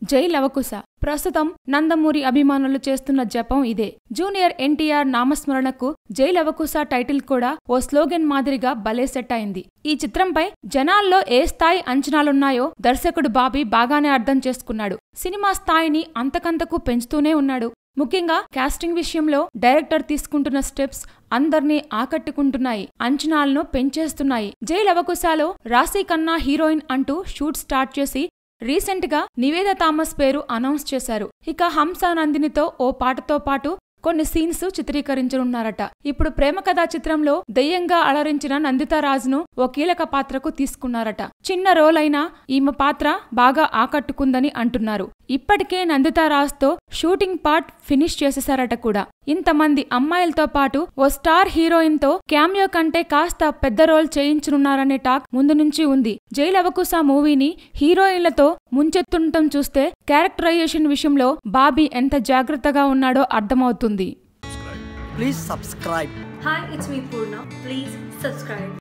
జై లవకుశ ప్రస్తుతం నందమూరి అభిమానులు చేస్తున్న జపం ఇదే జూనియర్ ఎన్టీఆర్ నామస్మరణకు జై లవకుశ టైటిల్ కూడా ఓ స్లోగన్ మాదిరిగా భలే సెట్ అయింది ఈ చిత్రంపై జనాల్లో ఏ స్థాయి అంచనాలున్నాయో దర్శకుడు బాబీ బాగానే అర్థం చేసుకున్నాడు సినిమా స్థాయిని అంతకంతకు పెంచుతూనే ఉన్నాడు ముఖ్యంగా కాస్టింగ్ విషయంలో డైరెక్టర్ తీసుకుంటున్న స్టెప్స్ అందర్నీ ఆకట్టుకుంటున్నాయి అంచనాలను పెంచేస్తున్నాయి జై లవకుశాలో రాశీ కన్నా హీరోయిన్ అంటూ షూట్ స్టార్ట్ చేసి రీసెంట్ గా నివేద థామస్ పేరు అనౌన్స్ చేశారు ఇక హంస నందినితో ఓ పాటతో పాటు కొన్ని సీన్స్ చిత్రీకరించనున్నారట ఇప్పుడు ప్రేమ కథా చిత్రంలో దెయ్యంగా అలరించిన నందితారాజును ఓ కీలక పాత్రకు తీసుకున్నారట చిన్న రోల్ అయినా ఈమె పాత్ర బాగా ఆకట్టుకుందని అంటున్నారు ఇప్పటికే నందితారాజ్తో షూటింగ్ పార్ట్ ఫినిష్ చేసేశారట కూడా ఇంతమంది అమ్మాయిలతో పాటు ఓ స్టార్ హీరోయిన్ తో క్యామియో కంటే కాస్త పెద్ద రోల్ చేయించనున్నారనే టాక్ ముందు నుంచి ఉంది జైలవకుశ మూవీని హీరోయిన్లతో ముంచెత్తుండటం చూస్తే క్యారెక్టరైజేషన్ విషయంలో బాబీ ఎంత జాగ్రత్తగా ఉన్నాడో అర్థమవుతుంది Please subscribe. Hi, it's me Purna. Please subscribe.